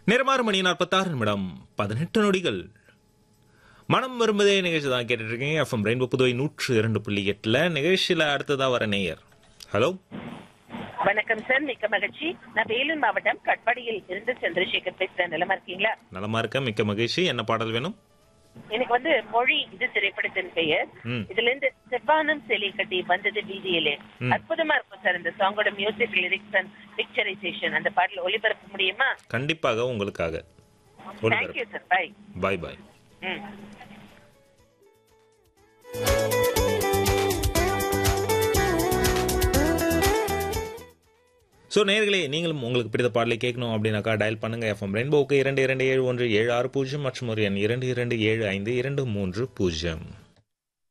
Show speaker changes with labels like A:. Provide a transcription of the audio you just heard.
A: நேரமாறு மணி நாற்பத்தாறு நிமிடம் பதினெட்டு நொடிகள் மனம் விரும்புதே நிகழ்ச்சி தான் கேட்டுட்டு இருக்கீங்க எஃப்எம் ரெயின்போ புதுவை நூற்று இரண்டு புள்ளி எட்டுல நிகழ்ச்சியில அடுத்ததா வர நேயர் ஹலோ
B: வணக்கம் சார் மிக்க மகிழ்ச்சி நான் வேலூர் மாவட்டம் கட்பாடியில் இருந்து சந்திரசேகர் பேசுறேன் நிலமா இருக்கீங்களா
A: நலமா இருக்க மிக்க மகிழ்ச்சி என்ன பாடல் வேணும்
B: எனக்கு வந்து மொழி இது திரைப்படத்தின் பெயர்
A: ம்.
B: இதுல இருந்து செவ்வானம் சிலை கட்டி வந்தது வீதியிலே
A: ம்.
B: அற்புதமா இருக்கும் சார் இந்த சாங்கோட மியூசிக் லிரிக்ஸ் அண்ட் பிக்சரைசேஷன் அந்த பாடல் ஒளிபரப்ப முடியுமா
A: கண்டிப்பாக உங்களுக்காக
B: thank you sir bye
A: bye bye
B: ம்
A: ஸோ நேர்களே நீங்களும் உங்களுக்கு பிடித்த பாடலை கேட்கணும் அப்படின்னாக்கா டயல் பண்ணுங்க எஃப்எம் ரெயின்போக்கு இரண்டு இரண்டு ஏழு ஒன்று ஏழு ஆறு பூஜ்ஜியம் மற்றும் ஒரு எண் இரண்டு இரண்டு ஏழு ஐந்து இரண்டு மூன்று பூஜ்ஜியம்